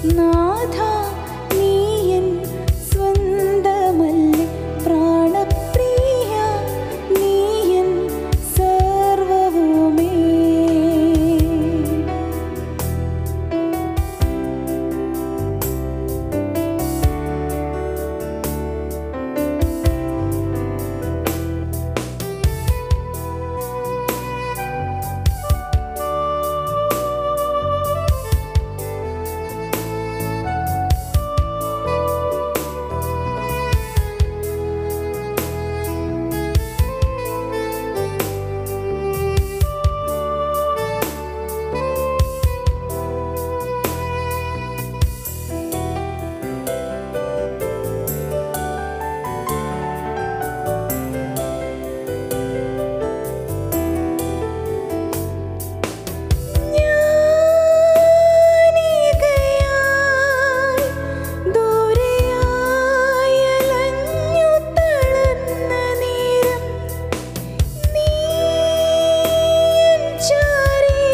നാഥ നീയൻ സ്വന്തമല്ലേ പ്രാണപ്രിയ നീയൻ സർവവുമേ ഞാനികയായി ദൂരെയായി അലഞ്ഞു തളർന്ന നേരം നീ ചാരേ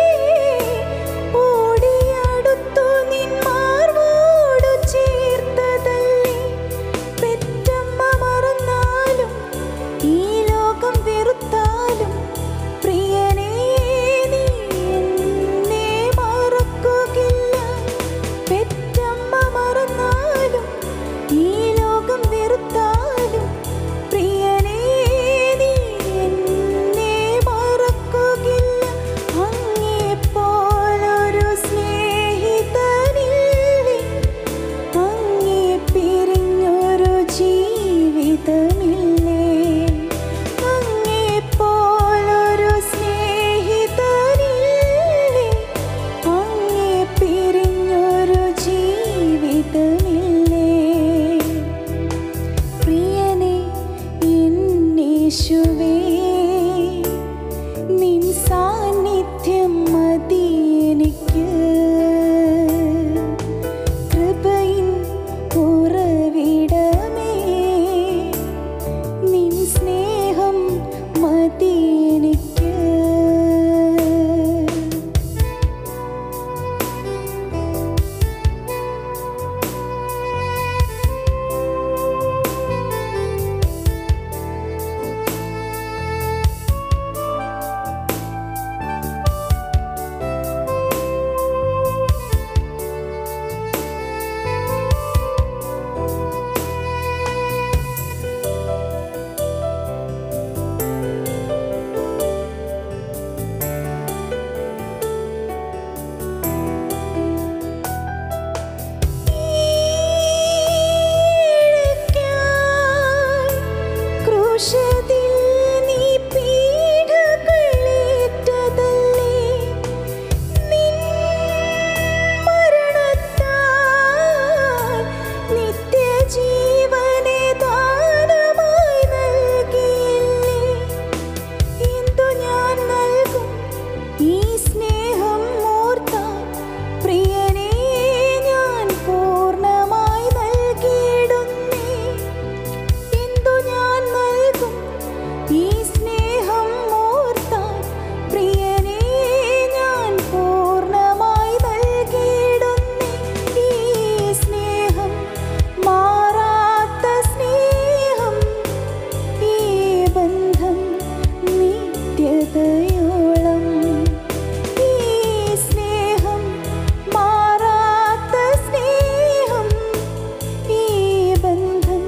ഓടിയടുത്തു നിൻ മാർവോടു ചേർത്തതല്ലേ പെറ്റമ്മ മറന്നാലും ഈ ലോകം വെറുത്താലും പ്രിയനേ നീ എന്നെ മറക്കുകയില്ല പെറ്റമ്മ മറന്നാലും ഈ ലോകം വെറുത്താലും പ്രിയനേ നീ എന്നെ മറക്കുകയില്ല അങ്ങേപ്പോലൊരു സ്നേഹിതനില്ലേ അങ്ങേ പിരിഞ്ഞൊരു ജീവിതമില്ലേ അങ്ങേപ്പോലൊരു സ്നേഹിതനില്ലേ അങ്ങേ പിരിഞ്ഞൊരു ജീവിതമില്ലേ പ്രിയനെ എന്നേശുവേ നിൻ സാന്നിധ്യം മതി എനിക്ക് കൃപയിൻ ഉറവിടമേ നിൻ സ്നേഹം മതി എനിക്ക് ക്രൂശതിൽ നീ പീഡകളേറ്റതല്ലേ നിൻ മരണത്താൽ നിത്യജീവനെ ദാനമായി നൽകിയില്ലേ എന്തു ഞാൻ നൽകും ഈ സ്നേഹം ഓർത്താൽ പ്രിയനേ ഞാൻ പൂർണ്ണമായി നൽകിയിടുന്നേ എന്തു ഞാൻ നൽകും ഈ സ്നേഹം ഓർത്താൽ പ്രിയനേ ഞാൻ പൂർണ്ണമായി നൽകിയിടുന്നേ ഈ സ്നേഹം മാറാത്ത സ്നേഹം ഈ ബന്ധം നിത്യതയോളം ഈ സ്നേഹം മാറാത്ത സ്നേഹം ഈ ബന്ധം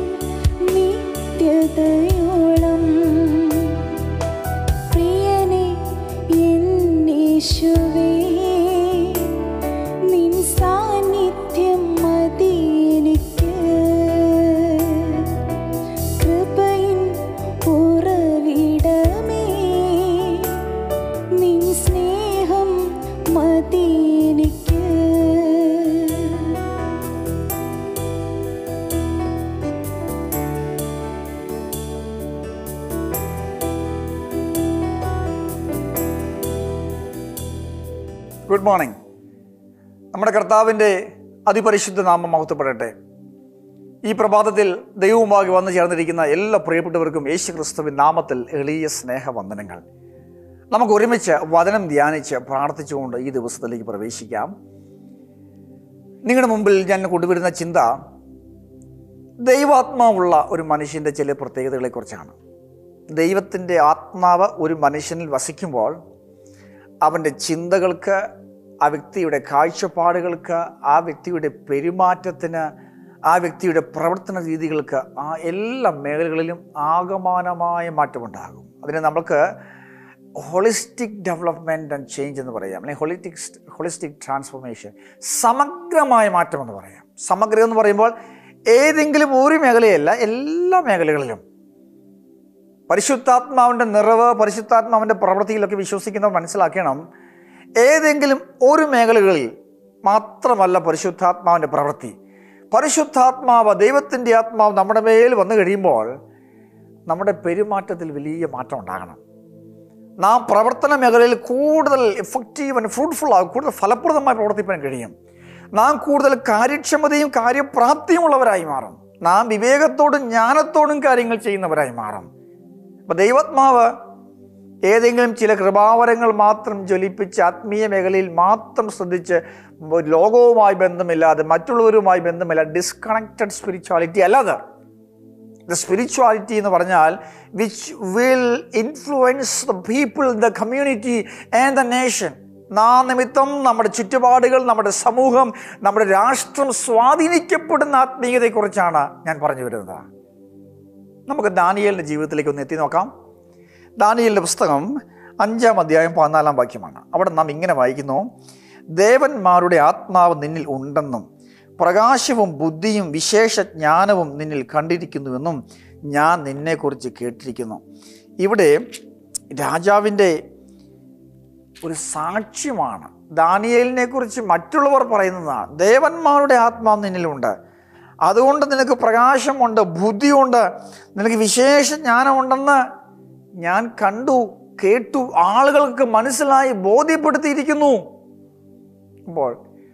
നിത്യതയോളം പ്രിയനെ എന്നേശുവേ നിൻ സാന്നിധ്യം മതി എനിക്ക് കൃപയിൻ ഉറവിടമേ നിൻ സ്നേഹം മതി എനിക്ക് ഗുഡ് മോർണിംഗ് നമ്മുടെ കർത്താവിൻ്റെ അതിപരിശുദ്ധ നാമം മഹത്വപ്പെടട്ടെ ഈ പ്രഭാതത്തിൽ ദൈവവുമായി വന്നു ചേർന്നിരിക്കുന്ന എല്ലാ പ്രിയപ്പെട്ടവർക്കും യേശു ക്രിസ്തുവിൻ നാമത്തിൽ എളിയ സ്നേഹവന്ദനങ്ങൾ നമുക്ക് ഒരുമിച്ച് വചനം ധ്യാനിച്ച് പ്രാർത്ഥിച്ചുകൊണ്ട് ഈ ദിവസത്തിലേക്ക് പ്രവേശിക്കാം നിങ്ങളുടെ മുമ്പിൽ ഞാൻ കൊണ്ടുവരുന്ന ചിന്ത ദൈവാത്മാവുള്ള ഒരു മനുഷ്യൻ്റെ ചില പ്രത്യേകതകളെക്കുറിച്ചാണ് ദൈവത്തിൻ്റെ ആത്മാവ് ഒരു മനുഷ്യനിൽ വസിക്കുമ്പോൾ അവൻ്റെ ചിന്തകൾക്ക് ആ വ്യക്തിയുടെ കാഴ്ചപ്പാടുകൾക്ക് ആ വ്യക്തിയുടെ പെരുമാറ്റത്തിന് ആ വ്യക്തിയുടെ പ്രവർത്തന രീതികൾക്ക് ആ എല്ലാ മേഖലകളിലും ആകമാനമായ മാറ്റമുണ്ടാകും അതിന് നമുക്ക് ഹോളിസ്റ്റിക് ഡെവലപ്മെൻറ്റ് ആൻഡ് ചേഞ്ച് എന്ന് പറയാം അല്ലെങ്കിൽ ഹോളിസ്റ്റിക് ഹോളിസ്റ്റിക് ട്രാൻസ്ഫോർമേഷൻ സമഗ്രമായ മാറ്റം എന്ന് പറയാം സമഗ്രം എന്ന് പറയുമ്പോൾ ഏതെങ്കിലും ഒരു മേഖലയല്ല എല്ലാ മേഖലകളിലും പരിശുദ്ധാത്മാവിൻ്റെ നിറവ് പരിശുദ്ധാത്മാവിൻ്റെ പ്രവൃത്തിയിലൊക്കെ വിശ്വസിക്കുന്നവർ മനസ്സിലാക്കണം ഏതെങ്കിലും ഒരു മേഖലകളിൽ മാത്രമല്ല പരിശുദ്ധാത്മാവിൻ്റെ പ്രവൃത്തി പരിശുദ്ധാത്മാവ് ദൈവത്തിൻ്റെ ആത്മാവ് നമ്മുടെ മേൽ വന്നു കഴിയുമ്പോൾ നമ്മുടെ പെരുമാറ്റത്തിൽ വലിയ മാറ്റം ഉണ്ടാകണം നാം പ്രവർത്തന മേഖലയിൽ കൂടുതൽ എഫക്റ്റീവ് ആൻഡ് ഫ്രൂട്ട്ഫുൾ ആകും കൂടുതൽ ഫലപ്രദമായി പ്രവർത്തിക്കാൻ കഴിയും നാം കൂടുതൽ കാര്യക്ഷമതയും കാര്യപ്രാപ്തിയുമുള്ളവരായി മാറും നാം വിവേകത്തോടും ജ്ഞാനത്തോടും കാര്യങ്ങൾ ചെയ്യുന്നവരായി മാറും അപ്പോൾ ദൈവാത്മാവ് ഏതെങ്കിലും ചില കൃപാവരങ്ങൾ മാത്രം ജ്വലിപ്പിച്ച് ആത്മീയ മേഖലയിൽ മാത്രം ശ്രദ്ധിച്ച് ലോകവുമായി ബന്ധമില്ലാതെ മറ്റുള്ളവരുമായി ബന്ധമില്ല ഡിസ്കണക്റ്റഡ് സ്പിരിച്വാലിറ്റി അല്ലാതെ ദ സ്പിരിച്വാലിറ്റി എന്ന് പറഞ്ഞാൽ which will influence the people the community and the nation നാം നിമിത്തം നമ്മുടെ ചുറ്റുപാടുകൾ നമ്മുടെ സമൂഹം നമ്മുടെ രാഷ്ട്രം സ്വാധീനിക്കപ്പെടുന്ന ആത്മീയതയെക്കുറിച്ചാണ് ഞാൻ പറഞ്ഞു വരുന്നത് നമുക്ക് ദാനിയലിൻ്റെ ജീവിതത്തിലേക്ക് ഒന്ന് എത്തി നോക്കാം ദാനിയലിൻ്റെ പുസ്തകം അഞ്ചാം അധ്യായം പതിനാലാം വാക്യമാണ് അവിടെ നാം ഇങ്ങനെ വായിക്കുന്നു ദേവന്മാരുടെ ആത്മാവ് നിന്നിൽ ഉണ്ടെന്നും പ്രകാശവും ബുദ്ധിയും വിശേഷ ജ്ഞാനവും നിന്നിൽ കണ്ടിരിക്കുന്നുവെന്നും ഞാൻ നിന്നെക്കുറിച്ച് കേട്ടിരിക്കുന്നു ഇവിടെ രാജാവിൻ്റെ ഒരു സാക്ഷ്യമാണ് ദാനിയേലിനെ കുറിച്ച് മറ്റുള്ളവർ പറയുന്നതാണ് ദേവന്മാരുടെ ആത്മാവ് നിന്നിലുണ്ട് അതുകൊണ്ട് നിനക്ക് പ്രകാശമുണ്ട് ബുദ്ധിയുണ്ട് നിനക്ക് വിശേഷ ജ്ഞാനമുണ്ടെന്ന് ഞാൻ കണ്ടു കേട്ടു ആളുകൾക്ക് മനസ്സിലായി ബോധ്യപ്പെടുത്തിയിരിക്കുന്നു അപ്പോൾ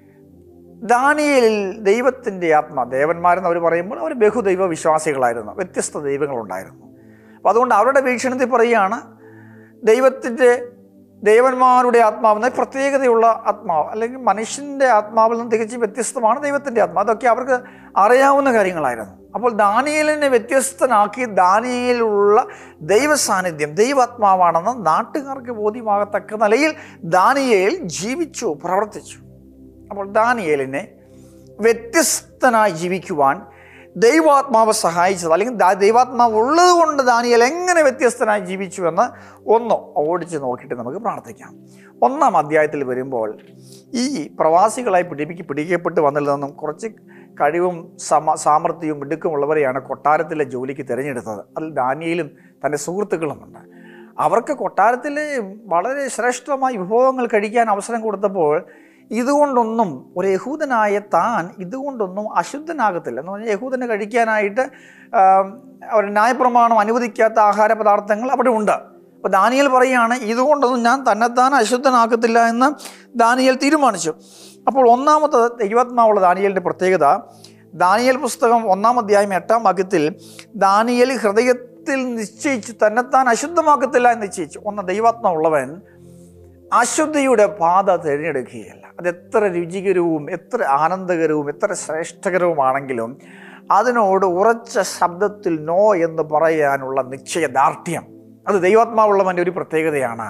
ദാനിയേലിൽ ദൈവത്തിൻ്റെ ആത്മാ ദേവന്മാരെന്ന് അവർ പറയുമ്പോൾ അവർ ബഹുദൈവ വിശ്വാസികളായിരുന്നു വ്യത്യസ്ത ദൈവങ്ങളുണ്ടായിരുന്നു അപ്പോൾ അതുകൊണ്ട് അവരുടെ വീക്ഷണത്തിൽ പറയുകയാണ് ദൈവത്തിൻ്റെ ദേവന്മാരുടെ ആത്മാവ് എന്ന പ്രത്യേകതയുള്ള ആത്മാവ് അല്ലെങ്കിൽ മനുഷ്യൻ്റെ ആത്മാവിൽ നിന്ന് തികച്ചും വ്യത്യസ്തമാണ് ദൈവത്തിൻ്റെ ആത്മാവ് അതൊക്കെ അവർക്ക് അറിയാവുന്ന കാര്യങ്ങളായിരുന്നു അപ്പോൾ ദാനിയേലിനെ വ്യത്യസ്തനാക്കി ദാനിയേലുള്ള ദൈവ സാന്നിധ്യം ദൈവാത്മാവാണെന്ന് നാട്ടുകാർക്ക് ബോധ്യമാകത്തക്ക നിലയിൽ ദാനിയേൽ ജീവിച്ചു പ്രവർത്തിച്ചു അപ്പോൾ ദാനിയേലിനെ വ്യത്യസ്തനായി ജീവിക്കുവാൻ ദൈവാത്മാവ് സഹായിച്ചത് അല്ലെങ്കിൽ ദാ- ദൈവാത്മാവ് ഉള്ളത് കൊണ്ട് ദാനിയേൽ എങ്ങനെ വ്യത്യസ്തനായി ജീവിച്ചു എന്ന് ഒന്ന് ഓടിച്ച് നോക്കിയിട്ട് നമുക്ക് പ്രാർത്ഥിക്കാം ഒന്നാം അധ്യായത്തിൽ വരുമ്പോൾ ഈ പ്രവാസികളായി പിടിപ്പിക്ക് പിടിക്കപ്പെട്ട് വന്നതിൽ നിന്നും കുറച്ച് കഴിവും സമ സാമർഥ്യവും മിടുക്കുമുള്ളവരെയാണ് കൊട്ടാരത്തിലെ ജോലിക്ക് തിരഞ്ഞെടുത്തത് അതിൽ ദാനിയേലും തൻ്റെ സുഹൃത്തുക്കളുമുണ്ട് അവർക്ക് കൊട്ടാരത്തിൽ വളരെ ശ്രേഷ്ഠമായ വിഭവങ്ങൾ കഴിക്കാൻ അവസരം കൊടുത്തപ്പോൾ ഇതുകൊണ്ടൊന്നും ഒരു യഹൂദനായ താൻ ഇതുകൊണ്ടൊന്നും അശുദ്ധനാകത്തില്ല എന്ന് പറഞ്ഞാൽ യഹൂദന് കഴിക്കാനായിട്ട് ആം, ഒരു ന്യായപ്രമാണം അനുവദിക്കാത്ത ആഹാര പദാർത്ഥങ്ങൾ അവിടെ ഉണ്ട് അപ്പോൾ ദാനിയൽ പറയുകയാണ് ഇതുകൊണ്ടൊന്നും ഞാൻ തന്നെത്താൻ അശുദ്ധനാക്കത്തില്ല എന്ന് ദാനിയൽ തീരുമാനിച്ചു അപ്പോൾ ഒന്നാമത്തെ ദൈവാത്മാവുള്ള ദാനിയലിൻ്റെ പ്രത്യേകത ദാനിയൽ പുസ്തകം ഒന്നാം അധ്യായം എട്ടാം വാക്യത്തിൽ ദാനിയൽ ഹൃദയത്തിൽ നിശ്ചയിച്ചു തന്നെത്താൻ അശുദ്ധമാക്കത്തില്ല എന്ന് നിശ്ചയിച്ചു ഒന്ന് ദൈവാത്മാവുള്ളവൻ അശുദ്ധിയുടെ പാത തിരഞ്ഞെടുക്കുകയല്ല അത് എത്ര രുചികരവും എത്ര ആനന്ദകരവും എത്ര ശ്രേഷ്ഠകരവുമാണെങ്കിലും അതിനോട് ഉറച്ച ശബ്ദത്തിൽ നോ എന്ന് പറയാനുള്ള നിശ്ചയദാർഢ്യം അത് ദൈവാത്മാവുള്ളവൻ്റെ ഒരു പ്രത്യേകതയാണ്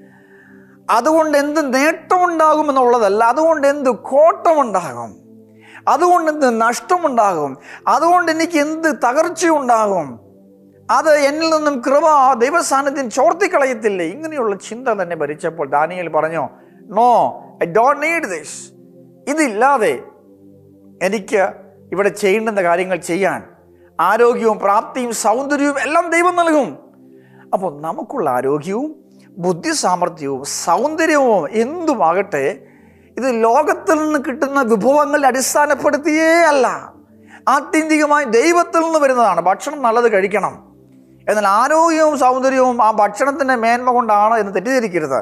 അതുകൊണ്ട് എന്ത് നേട്ടമുണ്ടാകുമെന്നുള്ളതല്ല അതുകൊണ്ട് എന്ത് കോട്ടമുണ്ടാകും അതുകൊണ്ട് എന്ത് നഷ്ടമുണ്ടാകും അതുകൊണ്ട് എനിക്ക് എന്ത് തകർച്ചയുണ്ടാകും അത് എന്നിൽ നിന്നും കൃപ ദൈവസാന്നിധ്യം ചോർത്തിക്കളയത്തില്ലേ ഇങ്ങനെയുള്ള ചിന്ത തന്നെ ഭരിച്ചപ്പോൾ ദാനിയേൽ പറഞ്ഞു no I don't need this ഇതില്ലാതെ എനിക്ക് ഇവിടെ ചെയ്യേണ്ടുന്ന കാര്യങ്ങൾ ചെയ്യാൻ ആരോഗ്യവും പ്രാപ്തിയും സൗന്ദര്യവും എല്ലാം ദൈവം നൽകും അപ്പോൾ നമുക്കുള്ള ആരോഗ്യവും ബുദ്ധി സാമർഥ്യവും സൗന്ദര്യവും എന്തുമാകട്ടെ ഇത് ലോകത്തിൽ നിന്ന് കിട്ടുന്ന വിഭവങ്ങളെ അടിസ്ഥാനപ്പെടുത്തിയേ അല്ല ആത്യന്തികമായി ദൈവത്തിൽ നിന്ന് വരുന്നതാണ് ഭക്ഷണം നല്ലത് കഴിക്കണം എന്നാൽ ആരോഗ്യവും സൗന്ദര്യവും ആ ഭക്ഷണത്തിൻ്റെ മേന്മ കൊണ്ടാണ് എന്ന് തെറ്റിദ്ധരിക്കരുത്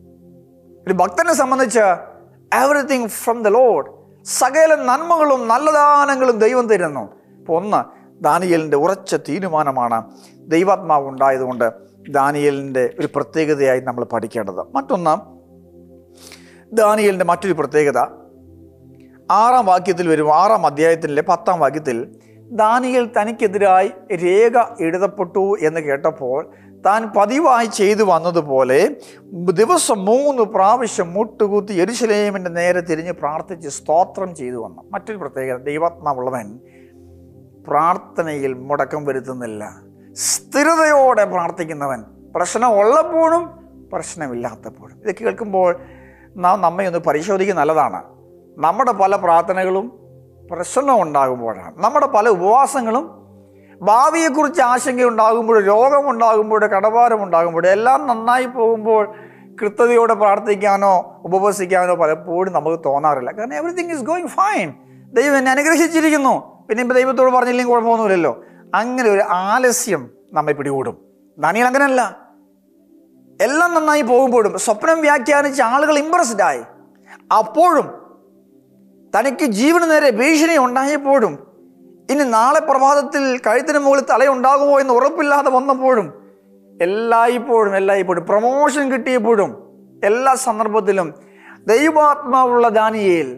ഒരു ഭക്തനെ സംബന്ധിച്ച് എവറിത്തിങ് ഫ്രം ദ ലോഡ് സകല നന്മകളും നല്ല ദാനങ്ങളും ദൈവം തരുന്നു അപ്പോൾ ഒന്ന് ദാനിയലിൻ്റെ ഉറച്ച തീരുമാനമാണ് ദൈവാത്മാവ് ഉണ്ടായതുകൊണ്ട് ദാനിയലിൻ്റെ ഒരു പ്രത്യേകതയായി നമ്മൾ പഠിക്കേണ്ടത് മറ്റൊന്ന് ദാനിയലിൻ്റെ മറ്റൊരു പ്രത്യേകത ആറാം വാക്യത്തിൽ വരും ആറാം അധ്യായത്തിലെ പത്താം വാക്യത്തിൽ ദാനിയേൽ തനിക്കെതിരായി രേഖ എഴുതപ്പെട്ടു എന്ന് കേട്ടപ്പോൾ താൻ പതിവായി ചെയ്തു വന്നതുപോലെ ദിവസം മൂന്ന് പ്രാവശ്യം മുട്ടുകുത്തി എരുശലേമിൻ്റെ നേരെ തിരിഞ്ഞ് പ്രാർത്ഥിച്ച് സ്തോത്രം ചെയ്തു വന്നു മറ്റൊരു പ്രത്യേകത ദൈവാത്മാവുള്ളവൻ പ്രാർത്ഥനയിൽ മുടക്കം വരുത്തുന്നില്ല സ്ഥിരതയോടെ പ്രാർത്ഥിക്കുന്നവൻ പ്രശ്നം ഉള്ളപ്പോഴും പ്രശ്നമില്ലാത്തപ്പോഴും ഇത് കേൾക്കുമ്പോൾ നാം നമ്മെ ഒന്ന് പരിശോധിക്കുക നല്ലതാണ് നമ്മുടെ പല പ്രാർത്ഥനകളും പ്രശ്നം ഉണ്ടാകുമ്പോഴാണ് നമ്മുടെ പല ഉപവാസങ്ങളും ഭാവിയെക്കുറിച്ച് ആശങ്കയുണ്ടാകുമ്പോൾ രോഗമുണ്ടാകുമ്പോൾ കടഭാരമുണ്ടാകുമ്പോൾ എല്ലാം നന്നായി പോകുമ്പോൾ കൃത്യതയോടെ പ്രാർത്ഥിക്കാനോ ഉപവസിക്കാനോ പലപ്പോഴും നമുക്ക് തോന്നാറില്ല കാരണം എവറിത്തിങ് ഈസ് ഗോയിങ് ഫൈൻ ദൈവം എന്നെ അനുഗ്രഹിച്ചിരിക്കുന്നു പിന്നെ ഇപ്പം ദൈവത്തോട് പറഞ്ഞില്ലെങ്കിൽ കുഴപ്പമൊന്നുമില്ലല്ലോ അങ്ങനെ ഒരു ആലസ്യം നമ്മെ പിടികൂടും ദാനിയൽ അങ്ങനെയല്ല എല്ലാം നന്നായി പോകുമ്പോഴും സ്വപ്നം വ്യാഖ്യാനിച്ച ആളുകൾ ഇമ്പ്രസ്ഡ് ആയി അപ്പോഴും തനിക്ക് ജീവന് നേരെ ഭീഷണി ഉണ്ടായപ്പോഴും ഇനി നാളെ പ്രഭാതത്തിൽ കഴുത്തിന് മുകളിൽ തലയുണ്ടാകുമോ എന്ന് ഉറപ്പില്ലാതെ വന്നപ്പോഴും എല്ലായ്പ്പോഴും എല്ലായ്പ്പോഴും പ്രമോഷൻ കിട്ടിയപ്പോഴും എല്ലാ സന്ദർഭത്തിലും ദൈവാത്മാവുള്ള ദാനിയേൽ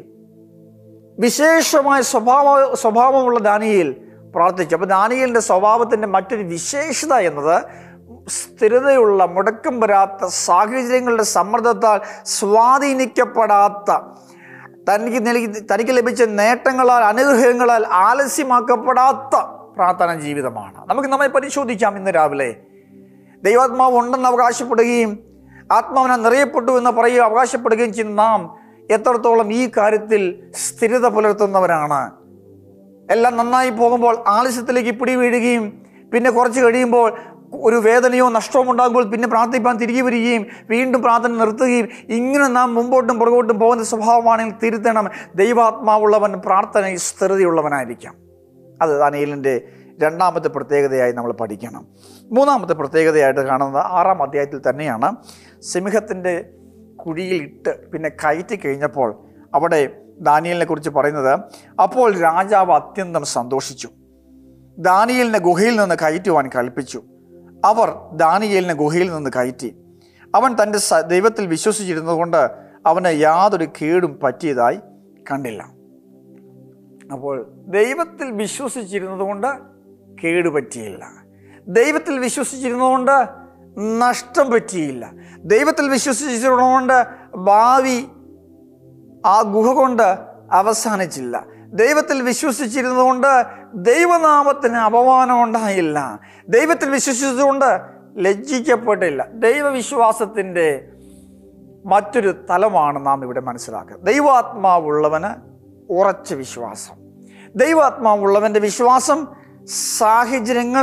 വിശേഷമായ സ്വഭാവ സ്വഭാവമുള്ള ദാനിയേൽ പ്രാർത്ഥിച്ചു അപ്പോൾ ദാനിയേലിൻ്റെ സ്വഭാവത്തിൻ്റെ മറ്റൊരു വിശേഷത എന്നത് സ്ഥിരതയുള്ള മുടക്കം വരാത്ത സാഹചര്യങ്ങളുടെ സമ്മർദ്ദത്താൽ സ്വാധീനിക്കപ്പെടാത്ത തനിക്ക് നൽകി തനിക്ക് ലഭിച്ച നേട്ടങ്ങളാൽ അനുഗ്രഹങ്ങളാൽ ആലസ്യമാക്കപ്പെടാത്ത പ്രാർത്ഥന ജീവിതമാണ് നമുക്ക് നമ്മെ പരിശോധിക്കാം ഇന്ന് രാവിലെ ദൈവാത്മാവ് ഉണ്ടെന്ന് അവകാശപ്പെടുകയും ആത്മാവിനെ നിറയപ്പെട്ടു എന്ന് പറയുക അവകാശപ്പെടുകയും ചെയ്യുന്ന നാം എത്രത്തോളം ഈ കാര്യത്തിൽ സ്ഥിരത പുലർത്തുന്നവരാണ് എല്ലാം നന്നായി പോകുമ്പോൾ ആലസ്യത്തിലേക്ക് പിടി വീഴുകയും പിന്നെ കുറച്ച് കഴിയുമ്പോൾ ഒരു വേദനയോ നഷ്ടവും ഉണ്ടാകുമ്പോൾ പിന്നെ പ്രാർത്ഥിപ്പാൻ തിരികെ വരികയും വീണ്ടും പ്രാർത്ഥന നിർത്തുകയും ഇങ്ങനെ നാം മുമ്പോട്ടും പുറകോട്ടും പോകുന്ന സ്വഭാവമാണെങ്കിൽ തിരുത്തണം ദൈവാത്മാവുള്ളവൻ പ്രാർത്ഥനയിൽ സ്ഥിരതയുള്ളവനായിരിക്കാം അത് ദാനിയേലിൻ്റെ രണ്ടാമത്തെ പ്രത്യേകതയായി നമ്മൾ പഠിക്കണം മൂന്നാമത്തെ പ്രത്യേകതയായിട്ട് കാണുന്നത് ആറാം അധ്യായത്തിൽ തന്നെയാണ് സിംഹത്തിൻ്റെ കുഴിയിലിട്ട് പിന്നെ കയറ്റി കഴിഞ്ഞപ്പോൾ അവിടെ ദാനിയലിനെ കുറിച്ച് പറയുന്നത് അപ്പോൾ രാജാവ് അത്യന്തം സന്തോഷിച്ചു ദാനിയലിനെ ഗുഹയിൽ നിന്ന് കയറ്റുവാൻ കൽപ്പിച്ചു അവർ ദാനിയേലിനെ ഗുഹയിൽ നിന്ന് കയറ്റി അവൻ തൻ്റെ സ- ദൈവത്തിൽ വിശ്വസിച്ചിരുന്നതുകൊണ്ട് അവന് യാതൊരു കേടും പറ്റിയതായി കണ്ടില്ല അപ്പോൾ ദൈവത്തിൽ വിശ്വസിച്ചിരുന്നതുകൊണ്ട് കേടുപറ്റിയില്ല ദൈവത്തിൽ വിശ്വസിച്ചിരുന്നതുകൊണ്ട് നഷ്ടം പറ്റിയില്ല ദൈവത്തിൽ വിശ്വസിച്ചിരുന്നതുകൊണ്ട് ഭാവി ആ ഗുഹ കൊണ്ട് അവസാനിച്ചില്ല ദൈവത്തിൽ വിശ്വസിച്ചിരുന്നതുകൊണ്ട് ദൈവനാമത്തിന് അപമാനം ഉണ്ടായില്ല ദൈവത്തിൽ വിശ്വസിച്ചതുകൊണ്ട് ലജ്ജിക്കപ്പെട്ടില്ല ദൈവവിശ്വാസത്തിൻ്റെ മറ്റൊരു തലമാണ് നാം ഇവിടെ മനസ്സിലാക്കുക ദൈവാത്മാവുള്ളവന് ഉറച്ച വിശ്വാസം ദൈവാത്മാവുള്ളവൻ്റെ വിശ്വാസം സാഹചര്യങ്ങൾ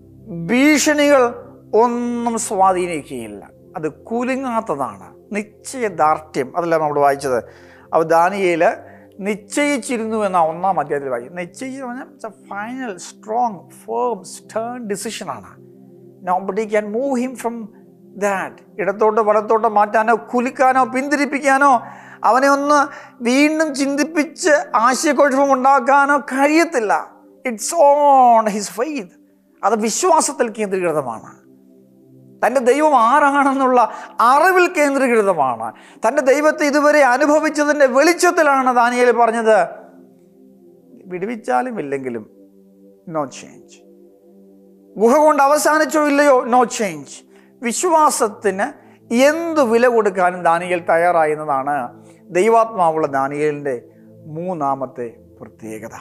ഭീഷണികൾ ഒന്നും സ്വാധീനിക്കുകയില്ല അത് കുലുങ്ങാത്തതാണ് നിശ്ചയദാർഢ്യം അതല്ല നമ്മൾ വായിച്ചത് അവ ദാനിയേൽ നിശ്ചയിച്ചിരുന്നു എന്ന ഒന്നാം അധ്യായത്തിൽ വായിക്കും നിശ്ചയിച്ചു പറഞ്ഞാൽ it's a final strong firm stern ഡിസിഷനാണ് nobody can move him from that ഇടത്തോട്ട് വലത്തോട്ട് മാറ്റാനോ കുലുക്കാനോ പിന്തിരിപ്പിക്കാനോ അവനെ ഒന്ന് വീണ്ടും ചിന്തിപ്പിച്ച് ആശയക്കുഴപ്പം ഉണ്ടാക്കാനോ കഴിയത്തില്ല ഇറ്റ്സ് ഓൺ ഹിസ് ഫെയ്ത്ത് അത് വിശ്വാസത്തിൽ കേന്ദ്രീകൃതമാണ് തൻ്റെ ദൈവം ആരാണെന്നുള്ള അറിവിൽ കേന്ദ്രീകൃതമാണ് തൻ്റെ ദൈവത്തെ ഇതുവരെ അനുഭവിച്ചതിൻ്റെ വെളിച്ചത്തിലാണ് ദാനിയേൽ പറഞ്ഞത് വിടുവിച്ചാലും ഇല്ലെങ്കിലും നോ ചേഞ്ച് ഗുഹ കൊണ്ട് അവസാനിച്ചോ ഇല്ലയോ നോ ചേഞ്ച് വിശ്വാസത്തിന് എന്ത് വില കൊടുക്കാനും ദാനിയേൽ തയ്യാറായി എന്നതാണ് ദൈവാത്മാവുള്ള ദാനിയേലിൻ്റെ മൂന്നാമത്തെ പ്രത്യേകത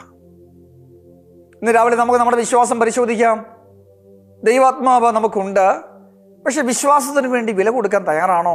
ഇന്ന് രാവിലെ നമുക്ക് നമ്മുടെ വിശ്വാസം പരിശോധിക്കാം ദൈവാത്മാവ് നമുക്കുണ്ട് പക്ഷെ വിശ്വാസത്തിന് വേണ്ടി വില കൊടുക്കാൻ തയ്യാറാണോ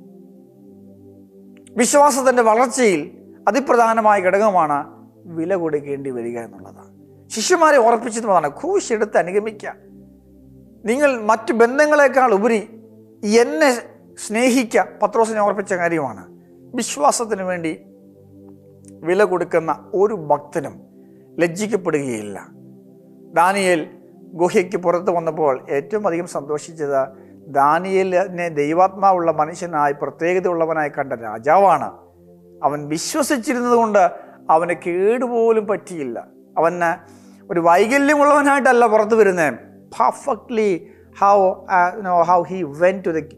വിശ്വാസത്തിൻ്റെ വളർച്ചയിൽ അതിപ്രധാനമായ ഘടകമാണ് വില കൊടുക്കേണ്ടി വരിക എന്നുള്ളത് ശിഷ്യന്മാരെ ഓർപ്പിച്ചതുമാണ് ക്രൂശെടുത്ത് അനുഗമിക്കുക നിങ്ങൾ മറ്റു ബന്ധങ്ങളെക്കാൾ ഉപരി എന്നെ സ്നേഹിക്കുക പത്രോസിനെ ഓർപ്പിച്ച കാര്യമാണ് വിശ്വാസത്തിന് വേണ്ടി വില കൊടുക്കുന്ന ഒരു ഭക്തനും ലജ്ജിക്കപ്പെടുകയില്ല ദാനിയേൽ ഗുഹയ്ക്ക് പുറത്ത് വന്നപ്പോൾ ഏറ്റവും അധികം സന്തോഷിച്ചത് ദാനിയേലിനെ ദൈവാത്മാവുള്ള മനുഷ്യനായി പ്രത്യേകതയുള്ളവനായി കണ്ട രാജാവാണ് അവൻ വിശ്വസിച്ചിരുന്നത് കൊണ്ട് അവന് കേടുപോലും പറ്റിയില്ല അവന് ഒരു വൈകല്യമുള്ളവനായിട്ടല്ല പുറത്തു വരുന്നത് perfectly how no how he went to the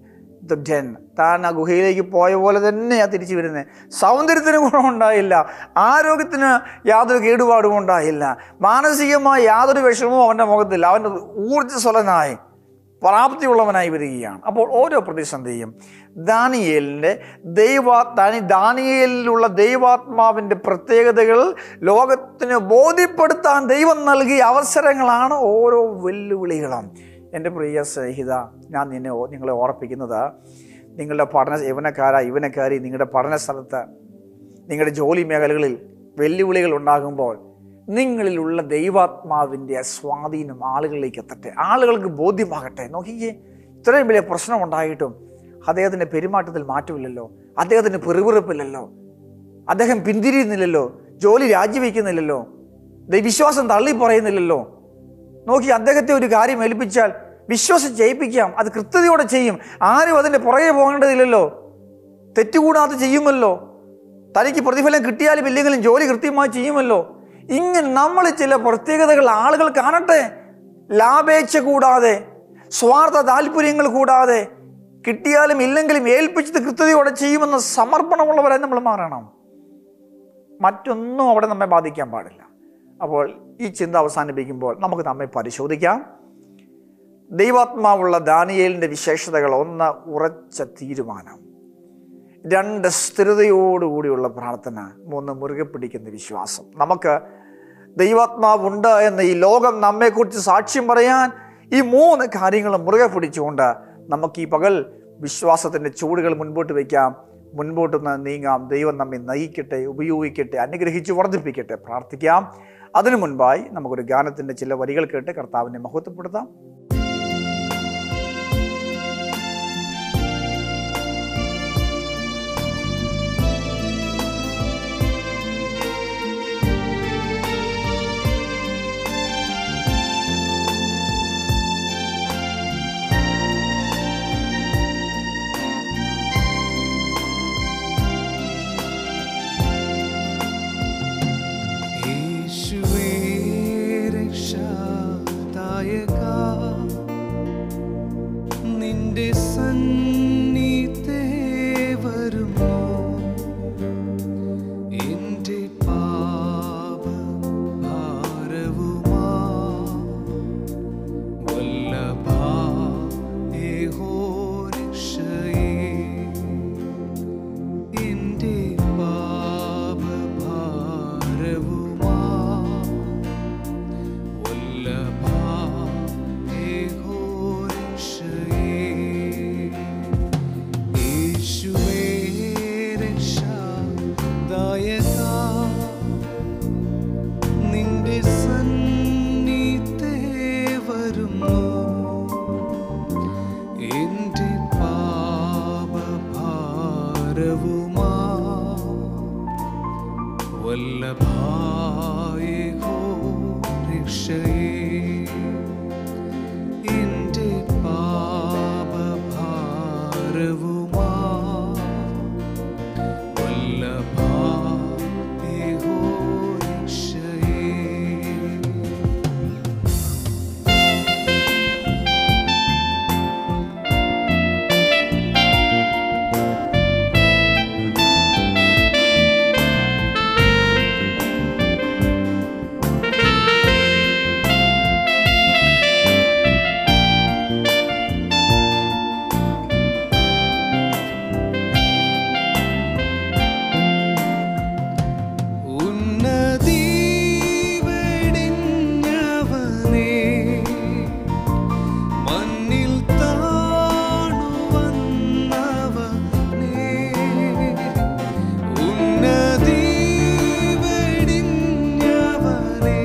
ദുഃഖൻ താൻ ആ ഗുഹയിലേക്ക് പോയ പോലെ തന്നെയാണ് തിരിച്ചു വരുന്നത് സൗന്ദര്യത്തിന് ഗുണമുണ്ടായില്ല ആരോഗ്യത്തിന് യാതൊരു കേടുപാടും ഉണ്ടായില്ല മാനസികമായ യാതൊരു വിഷമവും അവൻ്റെ മുഖത്തില്ല അവൻ്റെ ഊർജ്ജസ്വലനായി പ്രാപ്തിയുള്ളവനായി വരികയാണ് അപ്പോൾ ഓരോ പ്രതിസന്ധിയും ദാനിയേലിൻ്റെ ദൈവാ ദാനി ദാനിയേലിലുള്ള ദൈവാത്മാവിൻ്റെ പ്രത്യേകതകൾ ലോകത്തിന് ബോധ്യപ്പെടുത്താൻ ദൈവം നൽകിയ അവസരങ്ങളാണ് ഓരോ വെല്ലുവിളികളും എൻ്റെ പ്രിയ സ്നേഹിത ഞാൻ നിന്നെ ഓ- നിങ്ങളെ ഓർപ്പിക്കുന്നത് നിങ്ങളുടെ പഠന യവനക്കാര യവനക്കാരി നിങ്ങളുടെ പഠന സ്ഥലത്ത് നിങ്ങളുടെ ജോലി മേഖലകളിൽ വെല്ലുവിളികൾ ഉണ്ടാകുമ്പോൾ നിങ്ങളിലുള്ള ദൈവാത്മാവിൻ്റെ സ്വാധീനം ആളുകളിലേക്ക് എത്തട്ടെ ആളുകൾക്ക് ബോധ്യമാകട്ടെ നോക്കിക്കേ ഇത്രയും വലിയ പ്രശ്നം ഉണ്ടായിട്ടും അദ്ദേഹത്തിൻ്റെ പെരുമാറ്റത്തിൽ മാറ്റമില്ലല്ലോ അദ്ദേഹത്തിന് പെറുപിറുപ്പില്ലല്ലോ അദ്ദേഹം പിന്തിരിയുന്നില്ലല്ലോ ജോലി രാജിവെക്കുന്നില്ലല്ലോ വിശ്വാസം തള്ളി പറയുന്നില്ലല്ലോ നോക്കി അദ്ദേഹത്തെ ഒരു കാര്യം ഏൽപ്പിച്ചാൽ വിശ്വസിച്ച് ജയിപ്പിക്കാം അത് കൃത്യതയോടെ ചെയ്യും ആരും അതിൻ്റെ പുറകെ പോകേണ്ടതില്ലല്ലോ തെറ്റുകൂടാതെ ചെയ്യുമല്ലോ തനിക്ക് പ്രതിഫലം കിട്ടിയാലും ഇല്ലെങ്കിലും ജോലി കൃത്യമായി ചെയ്യുമല്ലോ ഇങ്ങനെ നമ്മൾ ചില പ്രത്യേകതകൾ ആളുകൾ കാണട്ടെ ലാഭേച്ഛ കൂടാതെ സ്വാർത്ഥ താല്പര്യങ്ങൾ കൂടാതെ കിട്ടിയാലും ഇല്ലെങ്കിലും ഏൽപ്പിച്ചത് കൃത്യതയോടെ ചെയ്യുമെന്ന സമർപ്പണമുള്ളവരെ നമ്മൾ മാറണം മറ്റൊന്നും അവിടെ നമ്മെ ബാധിക്കാൻ പാടില്ല അപ്പോൾ ഈ ചിന്ത അവസാനിപ്പിക്കുമ്പോൾ നമുക്ക് നമ്മെ പരിശോധിക്കാം ദൈവാത്മാവുള്ള ദാനിയേലിൻ്റെ വിശേഷതകൾ ഒന്ന് ഉറച്ച തീരുമാനം രണ്ട് സ്ഥിരതയോടുകൂടിയുള്ള പ്രാർത്ഥന മൂന്ന് മുറുകെ പിടിക്കുന്ന വിശ്വാസം നമുക്ക് ദൈവാത്മാവുണ്ട് എന്ന് ഈ ലോകം നമ്മെക്കുറിച്ച് സാക്ഷ്യം പറയാൻ ഈ മൂന്ന് കാര്യങ്ങളും മുറുകെ പിടിച്ചുകൊണ്ട് നമുക്ക് ഈ പകൽ വിശ്വാസത്തിൻ്റെ ചൂടുകൾ മുൻപോട്ട് വയ്ക്കാം മുൻപോട്ട് ന- നീങ്ങാം ദൈവം നമ്മെ നയിക്കട്ടെ ഉപയോഗിക്കട്ടെ അനുഗ്രഹിച്ച് വർദ്ധിപ്പിക്കട്ടെ പ്രാർത്ഥിക്കാം അതിനു മുൻപായി നമുക്കൊരു ഗാനത്തിൻ്റെ ചില വരികൾ കേട്ട് കർത്താവിനെ മഹത്വപ്പെടുത്താം യേശുവേ രക്ഷാദായക നിന്റെ സന്നിധേ വരുന്നു എൻ്റെ പാപഭാരവുമാ വല്ലഭാ യേഹോ രക്ഷയേ എൻ്റെ പാപഭാരവുമാ വല്ലഭാ യേഹോ രക്ഷയേ. യേശുവേ രക്ഷാദായകാ, നിന്റെ സന്നിധേ വരുന്നു എൻ്റെ പാപഭാരവുമാ വല്ലഭായേഹോ രക്ഷയേ എൻ്റെ പാപഭാരവുമാ വല്ലഭായേഹോ രക്ഷയേ ഉന്നതി വെടിഞ്ഞവനേ മണ്ണിൽ താണു വന്നവനേ ഉന്നതി വെടിഞ്ഞവനേ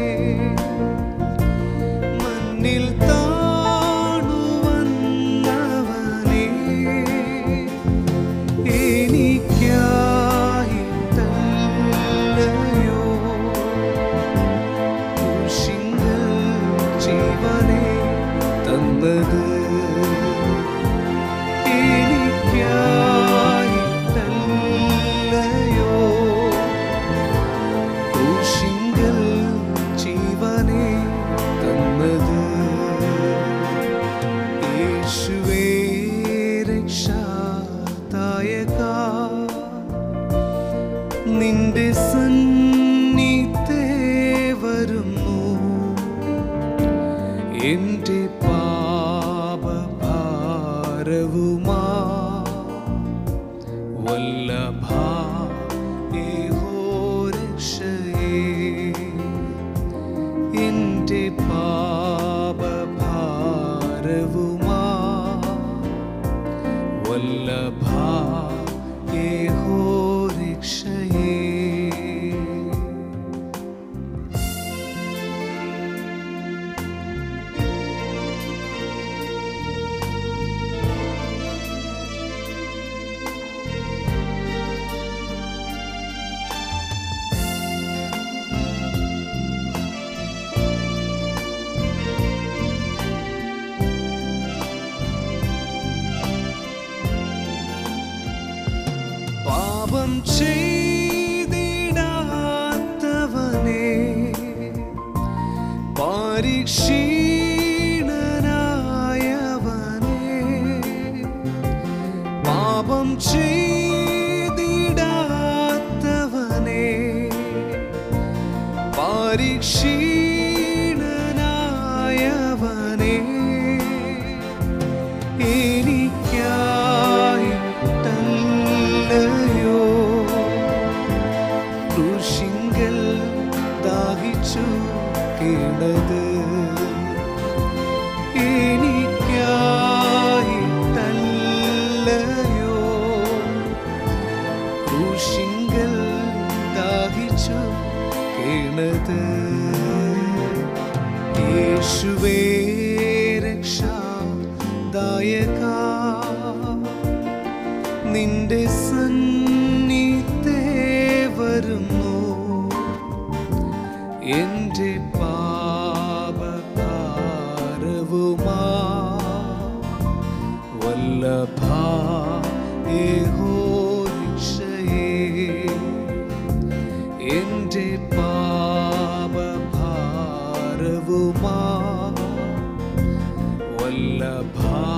മണ്ണിൽ താണു വന്നവനേ എനിക്കായിട്ടല്ലയോ കുരിശിങ്കൽ ജീവനെ തന്നത് എനിക്കായിട്ടല്ലയോ കുരിശിങ്കൽ ജീവനെ തന്നത് യേശുവേ രക്ഷാ പരിക്ഷീണനായവനേ പാപം ചെയ്തിടാത്തവനേ പരിക്ഷീണനായവനേ എനിക്കായിട്ടല്ലയോ കൃഷിങ്കൽ ദാഹിച്ചു കിടത് എനിക്കായിട്ടല്ലയോ കൃഷിങ്കൽ ദാഹിച്ചു കിണത് യേശുവേ രക്ഷാദായക നിന്റെ സന്നിധേ വരുന്നു എൻ്റെ പാപഭാരവുമാ വല്ലഭ യഹോദിശയേ എൻ്റെ പാപഭാരവുമാ വല്ലഭ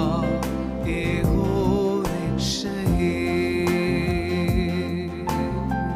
യഹോദിശയേ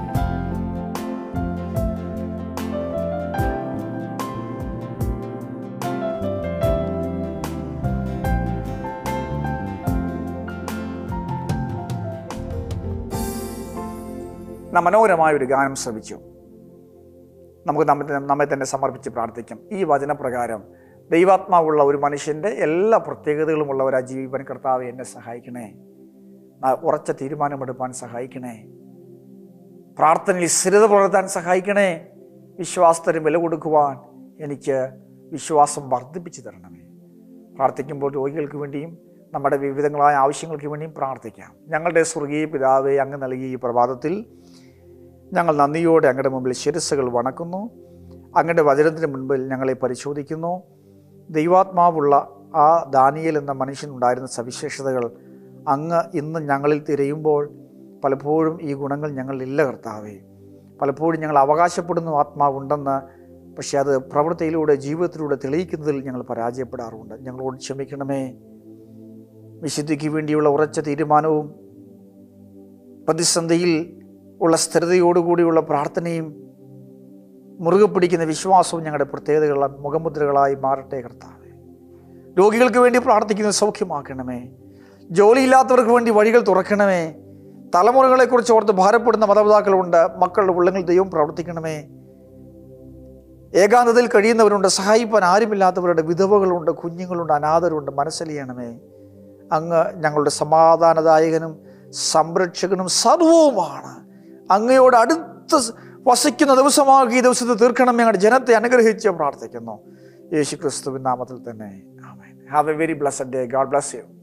നാം മനോഹരമായ ഒരു ഗാനം ശ്രമിച്ചു നമുക്ക് നമ്മെ നമ്മെ തന്നെ സമർപ്പിച്ച് പ്രാർത്ഥിക്കാം ഈ വചനപ്രകാരം ദൈവാത്മാവുള്ള ഒരു മനുഷ്യൻ്റെ എല്ലാ പ്രത്യേകതകളുമുള്ളവർ ആ ജീവൻ കർത്താവ് എന്നെ സഹായിക്കണേ ആ ഉറച്ച തീരുമാനമെടുപ്പാൻ സഹായിക്കണേ പ്രാർത്ഥനയിൽ സ്ഥിരത പുലർത്താൻ സഹായിക്കണേ വിശ്വാസത്തിന് വില കൊടുക്കുവാൻ എനിക്ക് വിശ്വാസം വർദ്ധിപ്പിച്ചു തരണമേ പ്രാർത്ഥിക്കുമ്പോൾ രോഗികൾക്ക് വേണ്ടിയും നമ്മുടെ വിവിധങ്ങളായ ആവശ്യങ്ങൾക്ക് വേണ്ടിയും പ്രാർത്ഥിക്കാം ഞങ്ങളുടെ സ്വർഗീയ പിതാവെ അങ്ങ് നൽകിയ ഈ പ്രഭാതത്തിൽ ഞങ്ങൾ നന്ദിയോടെ അങ്ങയുടെ മുമ്പിൽ ശിരസ്സുകൾ വണക്കുന്നു അങ്ങയുടെ വചനത്തിന് മുൻപിൽ ഞങ്ങളെ പരിശോധിക്കുന്നു ദൈവാത്മാവുള്ള ആ ദാനിയേൽ എന്ന മനുഷ്യനുണ്ടായിരുന്ന സവിശേഷതകൾ അങ്ങ് ഇന്ന് ഞങ്ങളിൽ തിരയുമ്പോൾ പലപ്പോഴും ഈ ഗുണങ്ങൾ ഞങ്ങളിലില്ല കർത്താവേ പലപ്പോഴും ഞങ്ങൾ അവകാശപ്പെടുന്നു ആത്മാവുണ്ടെന്ന് പക്ഷേ അത് പ്രവൃത്തിയിലൂടെ ജീവിതത്തിലൂടെ തെളിയിക്കുന്നതിൽ ഞങ്ങൾ പരാജയപ്പെടാറുണ്ട് ഞങ്ങളോട് ക്ഷമിക്കണമേ വിശുദ്ധിക്ക് വേണ്ടിയുള്ള ഉറച്ച തീരുമാനവും പ്രതിസന്ധിയിൽ ഉള്ള സ്ഥിരതയോടുകൂടിയുള്ള പ്രാർത്ഥനയും മുറുകെ പിടിക്കുന്ന വിശ്വാസവും ഞങ്ങളുടെ പ്രത്യേകതകൾ മുഖമുദ്രകളായി മാറട്ടെ കർത്താവേ രോഗികൾക്ക് വേണ്ടി പ്രാർത്ഥിക്കുന്നത് സൗഖ്യമാക്കണമേ ജോലിയില്ലാത്തവർക്ക് വേണ്ടി വഴികൾ തുറക്കണമേ തലമുറകളെക്കുറിച്ച് ഓർത്ത് ഭാരപ്പെടുന്ന മാതാപിതാക്കളുണ്ട് മക്കളുടെ ഉള്ളങ്ങളിൽ ദൈവം പ്രവർത്തിക്കണമേ ഏകാന്തതയിൽ കഴിയുന്നവരുണ്ട് സഹായിപ്പാൻ ആരുമില്ലാത്തവരുടെ വിധവകളുണ്ട് കുഞ്ഞുങ്ങളുണ്ട് അനാഥരുണ്ട് മനസ്സലിയണമേ അങ്ങ് ഞങ്ങളുടെ സമാധാനദായകനും സംരക്ഷകനും സർവവുമാണ് അങ്ങയോട് അടുത്ത് വസിക്കുന്ന ദിവസമാക്കി ഈ ദിവസത്തെ തീർക്കണം ഞങ്ങളുടെ ജനത്തെ അനുഗ്രഹിച്ച് പ്രാർത്ഥിക്കുന്നു യേശു ക്രിസ്തുവിൻ നാമത്തിൽ തന്നെ have a very blessed day God bless U